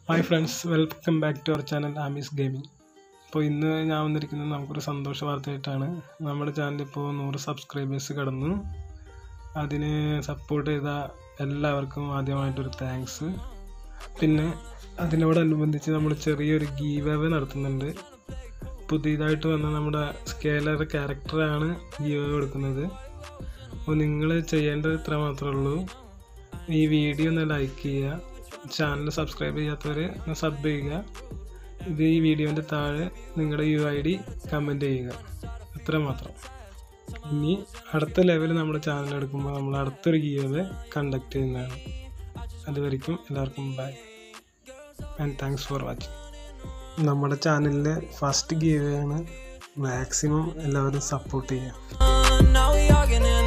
hi friends welcome back to our channel Amees gaming അപ്പോൾ ഇന്ന് ഞാൻ വന്നിരിക്കുന്നത് നമുക്കൊരു സന്തോഷ വാർത്തയായിട്ടാണ് നമ്മുടെ ചാനൽ ഇപ്പോൾ നൂറ് സബ്സ്ക്രൈബേഴ്സ് കടന്നു അതിന് സപ്പോർട്ട് ചെയ്ത എല്ലാവർക്കും ആദ്യമായിട്ടൊരു താങ്ക്സ് പിന്നെ അതിനോടനുബന്ധിച്ച് നമ്മൾ ചെറിയൊരു ഗീവ് അവേ നടത്തുന്നുണ്ട് പുതിയതായിട്ട് വന്ന നമ്മുടെ സ്കേലർ ക്യാരക്ടറാണ് ഗീവ് അവേ കൊടുക്കുന്നത് അപ്പോൾ നിങ്ങൾ ചെയ്യേണ്ടത് ഇത്ര മാത്രമേ ഉള്ളൂ ഈ വീഡിയോ ഒന്ന് ലൈക്ക് ചെയ്യുക ചാനൽ സബ്സ്ക്രൈബ് ചെയ്യാത്തവർ ഒന്ന് സബ് ചെയ്യുക ഇത് ഈ വീഡിയോൻ്റെ താഴെ നിങ്ങളുടെ യു ഐ ഡി കമൻറ്റ് ചെയ്യുക ഇത്ര മാത്രം ഇനി അടുത്ത ലെവൽ നമ്മുടെ ചാനൽ എടുക്കുമ്പോൾ നമ്മൾ അടുത്തൊരു ഗീവ് കണ്ടക്ട് ചെയ്യുന്നതാണ് അതുവരെയ്ക്കും എല്ലാവർക്കും bye and thanks for watching നമ്മുടെ ചാനലിലെ ഫസ്റ്റ് ഗീവ് ആണ് മാക്സിമം എല്ലാവരും സപ്പോർട്ട് ചെയ്യുക Now we arguing